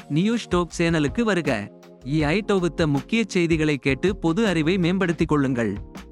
news dope சேனலுக்கு வருக EI தொகுத்த முக்கிய செய்திகளை கேட்டு பொது அறிவை மேம்படுத்திக் கொள்ளுங்கள்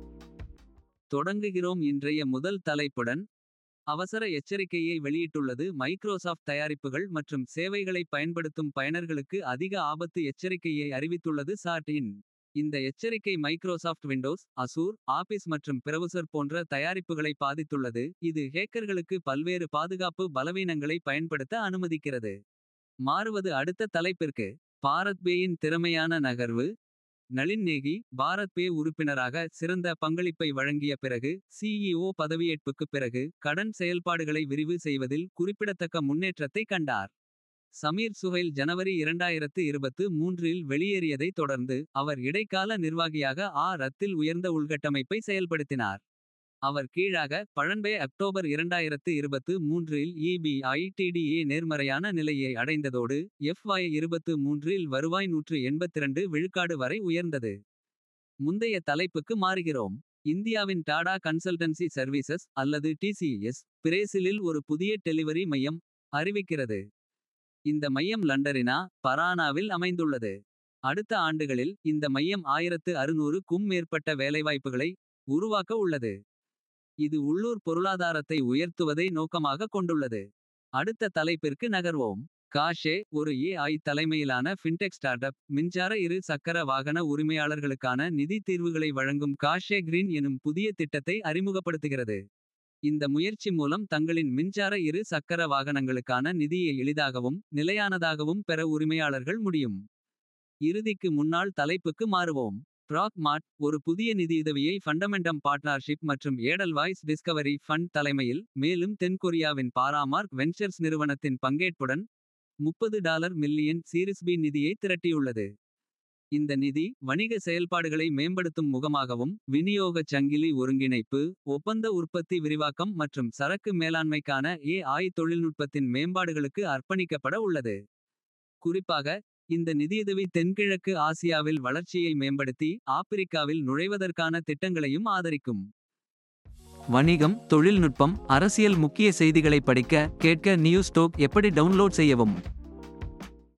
தொடங்குகிறோம் இன்றைய முதல் தலைப்புடன் அவசர எச்சரிக்கையை வெளியிட்டுள்ளது மைக்ரோசாஃப்ட் தயாரிப்புகள் மற்றும் சேவைகளை பயன்படுத்தும் பயனர்களுக்கு அதிக ஆபத்து எச்சரிக்கையை அறிவித்துள்ளது சாட்டின் இந்த எச்சரிக்கை மைக்ரோசாஃப்ட் விண்டோஸ் அசூர் ஆபிஸ் மற்றும் பிரவுசர் போன்ற தயாரிப்புகளை பாதித்துள்ளது இது ஹேக்கர்களுக்கு பல்வேறு பாதுகாப்பு பலவீனங்களை பயன்படுத்த அனுமதிக்கிறது மாறுவது அடுத்த தலைப்பிற்கு பாரத் பேயின் திறமையான நகர்வு நளின் நேகி பாரத் பே உறுப்பினராக சிறந்த பங்களிப்பை வழங்கிய பிறகு சிஇஓ பதவியேற்புக்குப் பிறகு கடன் செயல்பாடுகளை விரிவு செய்வதில் குறிப்பிடத்தக்க முன்னேற்றத்தை கண்டார் சமீர் சுஹைல் ஜனவரி இரண்டாயிரத்து இருபத்து மூன்றில் வெளியேறியதை தொடர்ந்து அவர் இடைக்கால நிர்வாகியாக ஆ ரத்தில் உயர்ந்த உள்கட்டமைப்பை செயல்படுத்தினார் அவர் கீழாக பழன்பே அக்டோபர் இரண்டாயிரத்து இருபத்து மூன்றில் இபிஐடிடிஏ நேர்மறையான நிலையை அடைந்ததோடு எஃப்ஒய் இருபத்து மூன்றில் வருவாய் நூற்று எண்பத்திரண்டு விழுக்காடு வரை உயர்ந்தது முந்தைய தலைப்புக்கு மாறுகிறோம் இந்தியாவின் டாடா கன்சல்டன்சி சர்வீசஸ் அல்லது டிசிஎஸ் பிரேசிலில் ஒரு புதிய டெலிவரி மையம் அறிவிக்கிறது இந்த மையம் லண்டரினா பரானாவில் அமைந்துள்ளது அடுத்த ஆண்டுகளில் இந்த மையம் ஆயிரத்து அறுநூறு க்கும் மேற்பட்ட வேலைவாய்ப்புகளை உருவாக்க உள்ளது இது உள்ளூர் பொருளாதாரத்தை உயர்த்துவதை நோக்கமாக கொண்டுள்ளது அடுத்த தலைப்பிற்கு நகர்வோம் காஷே ஒரு ஏஐ தலைமையிலான ஃபின்டெக் ஸ்டார்ட்அப் மின்சார இரு சக்கர வாகன உரிமையாளர்களுக்கான நிதி தீர்வுகளை வழங்கும் காஷே கிரீன் எனும் புதிய திட்டத்தை அறிமுகப்படுத்துகிறது இந்த முயற்சி மூலம் தங்களின் மின்சார இரு சக்கர வாகனங்களுக்கான நிதியை எளிதாகவும் நிலையானதாகவும் பெற உரிமையாளர்கள் முடியும் இறுதிக்கு முன்னாள் தலைப்புக்கு மாறுவோம் ப்ராக் மார்ட் ஒரு புதிய நிதியுதவியை ஃபண்டமெண்டம் பார்ட்னர்ஷிப் மற்றும் ஏடல்வாய்ஸ் டிஸ்கவரி ஃபண்ட் தலைமையில் மேலும் தென்கொரியாவின் பாராமார்க் வென்ச்சர்ஸ் நிறுவனத்தின் பங்கேற்புடன் முப்பது டாலர் மில்லியன் சீரிஸ் பி நிதியை திரட்டியுள்ளது இந்த நிதி வணிக செயல்பாடுகளை மேம்படுத்தும் முகமாகவும் விநியோகச் சங்கிலி ஒருங்கிணைப்பு ஒப்பந்த உற்பத்தி விரிவாக்கம் மற்றும் சரக்கு மேலாண்மைக்கான ஏஐ தொழில்நுட்பத்தின் மேம்பாடுகளுக்கு அர்ப்பணிக்கப்பட உள்ளது குறிப்பாக இந்த நிதியுதவி தென்கிழக்கு ஆசியாவில் வளர்ச்சியை மேம்படுத்தி ஆப்பிரிக்காவில் நுழைவதற்கான திட்டங்களையும் ஆதரிக்கும் வணிகம் தொழில்நுட்பம் அரசியல் முக்கிய செய்திகளை படிக்க கேட்க நியூஸ் டோக் எப்படி டவுன்லோட் செய்யவும்